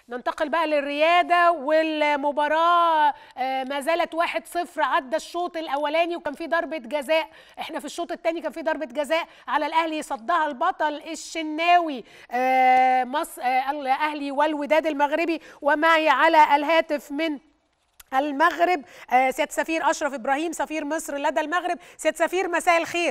ننتقل بقى للرياده والمباراه آه، ما زالت 1-0 عدى الشوط الاولاني وكان في ضربه جزاء احنا في الشوط الثاني كان في ضربه جزاء على الاهلي صدها البطل الشناوي آه، مصر آه، الاهلي والوداد المغربي ومعي على الهاتف من المغرب آه، سياده سفير اشرف ابراهيم سفير مصر لدى المغرب سياده سفير مساء الخير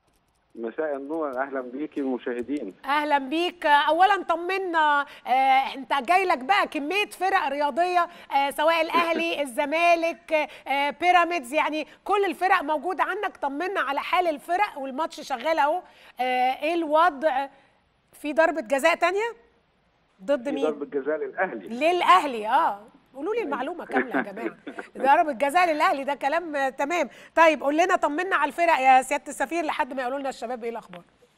مساء النور اهلا بيكي المشاهدين اهلا بيك اولا طمنا آه انت جاي لك بقى كميه فرق رياضيه آه سواء الاهلي الزمالك آه بيراميدز يعني كل الفرق موجوده عندك طمنا على حال الفرق والماتش شغال اهو آه ايه الوضع في ضربه جزاء تانية ضد في مين ضربة جزاء للاهلي للاهلي اه قولوا لي المعلومه كامله يا جماعه ضربه جزاء للاهلي ده كلام آه، تمام طيب قول لنا طمنا على الفرق يا سياده السفير لحد ما يقولوا لنا الشباب ايه الاخبار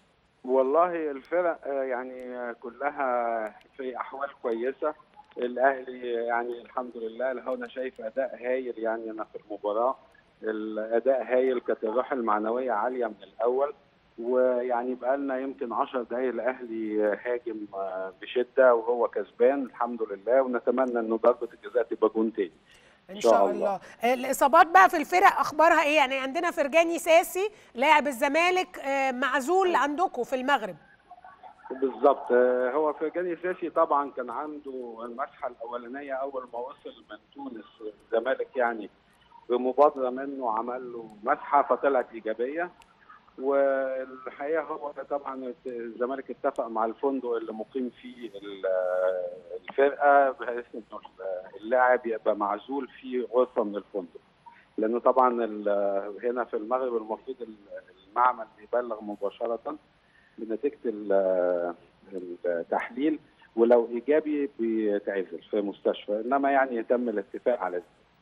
والله الفرق آه، يعني آه، كلها في احوال كويسه الاهلي يعني الحمد لله اللي هو انا شايف اداء هايل يعني انا في المباراه الاداء هايل كانت الروح المعنويه عاليه من الاول ويعني بقالنا يمكن 10 دقايق الاهلي هاجم آه، بشده وهو كسبان الحمد لله ونتمنى انه ضربه الجزاء تبقى جون تاني ان شاء الله الاصابات بقى في الفرق اخبارها ايه يعني عندنا فرجاني ساسي لاعب الزمالك آه، معزول عندكم في المغرب بالظبط آه، هو فرجاني ساسي طبعا كان عنده المسحه الاولانيه اول ما وصل من تونس الزمالك يعني بمبادره منه عمل له مسحه فطلعت ايجابيه والحقيقه هو طبعا الزمالك اتفق مع الفندق اللي مقيم فيه ال- الفرقه بحيث انه اللاعب يبقى معزول في غرفه من الفندق لانه طبعا ال- هنا في المغرب المفروض المعمل بيبلغ مباشره بنتيجه ال- التحليل ولو ايجابي بيتعزل في مستشفى انما يعني يتم الاتفاق على ذلك.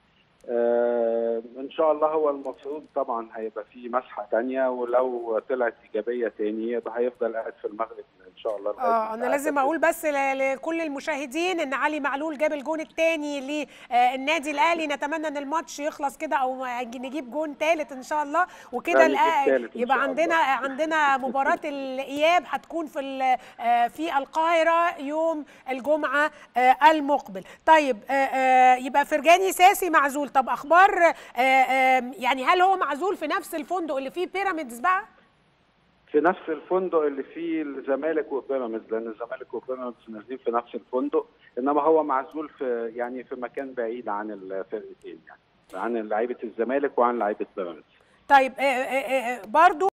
آه ان شاء الله هو المفروض طبعا هيبقى في مسحه تانية ولو طلعت ايجابيه تاني يبقى هيفضل قاعد في المغرب ان شاء الله لغاية اه انا ما لازم يتأكد. اقول بس ل- لكل المشاهدين ان علي معلول جاب الجون الثاني للنادي الاهلي نتمنى ان الماتش يخلص كده او نجيب جون ثالث ان شاء الله وكده لا، نجيب الأ- تالت إن يبقى شاء عندنا عندنا مباراه الاياب هتكون في ال- آه، في القاهره يوم الجمعه آه، المقبل طيب آه، آه، يبقى فرجاني ساسي معزول طب اخبار آه، آه، يعني هل هو معزول في نفس الفندق اللي فيه بيراميدز بقى في نفس الفندق اللي فيه الزمالك وبيراميدز لان الزمالك وبيراميدز نازلين في نفس الفندق انما هو معزول في يعني في مكان بعيد عن الفرقتين يعني عن لعيبه الزمالك وعن لعيبه بيراميدز طيب آه، آه، آه، برضو